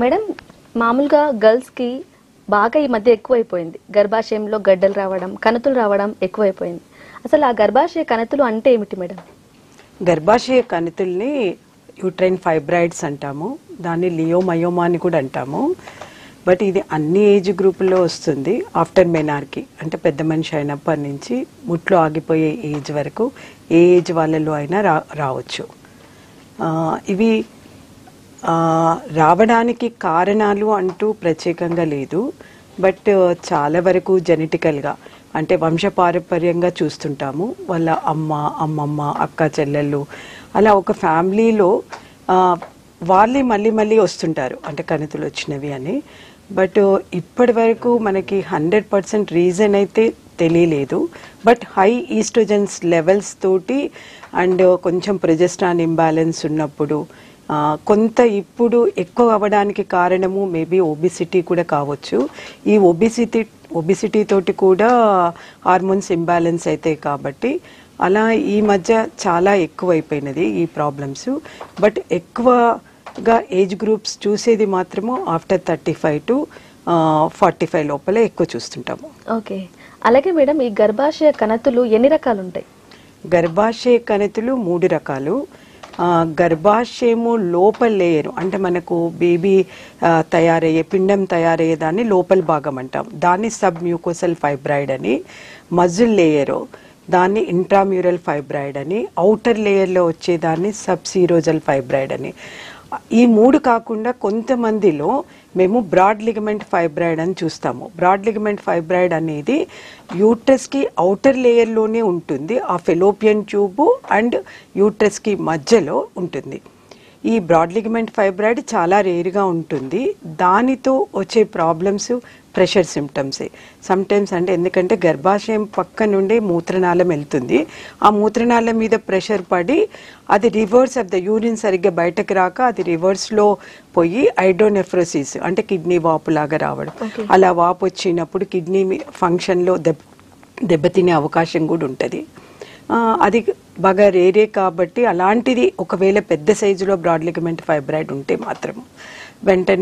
madam మామూలుగా గర్ల్స్కి బాగా ఈ మధ్య ఎక్కువైపోయింది గర్భాశయంలో గడ్డలు రావడం కణుతులు రావడం ఎక్కువైపోయింది అసలు ఆ గర్భాశయ కణుతులు అంటే ఏమిటి మేడం గర్భాశయ కణితుల్ని యూట్రైన్ ఫైబ్రాయిడ్స్ అంటాము దాన్ని లియోమయోమా అని కూడా అంటాము బట్ ఇది అన్ని ఏజ్ గ్రూపుల్లో వస్తుంది ఆఫ్టర్ మెనార్కి అంటే పెద్ద మనిషి అయినప్పటి నుంచి ముట్లో ఆగిపోయే ఏజ్ వరకు ఏ ఏజ్ వాళ్ళలో అయినా రా రావచ్చు ఆ, ఇవి ఆ, రావడానికి కారణాలు అంటూ ప్రత్యేకంగా లేదు బట్ చాలా వరకు జెనెటికల్గా అంటే వంశపారంపర్యంగా చూస్తుంటాము వాళ్ళ అమ్మ అమ్మమ్మ అక్క చెల్లెళ్ళు అలా ఒక ఫ్యామిలీలో ఆ, వాళ్ళే మళ్ళీ మళ్ళీ వస్తుంటారు అంటే కణితులు వచ్చినవి అని బట్ ఇప్పటి వరకు మనకి హండ్రెడ్ పర్సెంట్ రీజన్ అయితే తెలియలేదు బట్ హై ఈస్ట్రోజన్స్ లెవెల్స్ తోటి అండ్ కొంచెం ప్రొజెస్ట్రాన్ ఇంబ్యాలెన్స్ ఉన్నప్పుడు ఆ, కొంత ఇప్పుడు ఎక్కువ అవ్వడానికి కారణము మేబీ ఒబిసిటీ కూడా కావచ్చు ఈ ఒబిసిటీ ఒబిసిటీ తోటి కూడా హార్మోన్స్ ఇంబ్యాలెన్స్ అవుతాయి కాబట్టి అలా ఈ మధ్య చాలా ఎక్కువైపోయినది ఈ ప్రాబ్లమ్స్ బట్ ఎక్కువగా ఏజ్ గ్రూప్స్ చూసేది మాత్రము after thirty five to forty five లోపల ఎక్కువ చూస్తుంటాము ఓకే అలాగే మేడం ఈ గర్భాశయ కణతులు ఎన్ని రకాలు ఉంటాయి గర్భాశయ కణితులు మూడు రకాలు ఆ, గర్భాశయము లోపల లేయరు అంటే మనకు బేబీ ఆ, తయారయ్యే పిండం తయారయ్యే దాన్ని లోపల భాగం అంటాం దాన్ని సబ్ మ్యూకోసల్ ఫైబ్రాయిడ్ అని మజిల్ లేయరు దాన్ని ఇంట్రామ్యూరల్ ఫైబ్రాయిడ్ అని అవుటర్ లేయర్లో వచ్చేదాన్ని సబ్ సీరోజల్ ఫైబ్రాయిడ్ అని ఈ మూడు కాకుండా కొంతమందిలో మేము బ్రాడ్ లిగమెంట్ ఫైబ్రాయిడ్ అని చూస్తాము బ్రాడ్ లిగమెంట్ ఫైబ్రాయిడ్ అనేది యూట్రస్కి అవుటర్ లేయర్లోనే ఉంటుంది ఆ ఫెలోపియన్ ట్యూబ్ అండ్ యూట్రస్కి మధ్యలో ఉంటుంది ఈ బ్రాడ్ లిగమెంట్ ఫైబ్రాయిడ్ చాలా రేరుగా ఉంటుంది దానితో వచ్చే ప్రాబ్లమ్స్ ప్రెషర్ సిమ్టమ్సే సమ్టైమ్స్ అంటే ఎందుకంటే గర్భాశయం పక్క నుండి మూత్రనాళం వెళ్తుంది ఆ మూత్రనాళం మీద ప్రెషర్ పడి అది రివర్స్ ఆఫ్ ద యూరిన్ సరిగ్గా బయటకు రాక అది రివర్స్లో పోయి ఐడోనెఫ్రోసిస్ అంటే కిడ్నీ వాపు లాగా రావడం అలా వాపు వచ్చినప్పుడు కిడ్నీ ఫంక్షన్లో దెబ్బ దెబ్బతినే అవకాశం కూడా ఉంటుంది ఆ, అది బాగా రేరే కాబట్టి అలాంటిది ఒకవేళ పెద్ద సైజులో బ్రాడ్ లిగమెంట్ ఫైబ్రాయిడ్ ఉంటే మాత్రం వెంటనే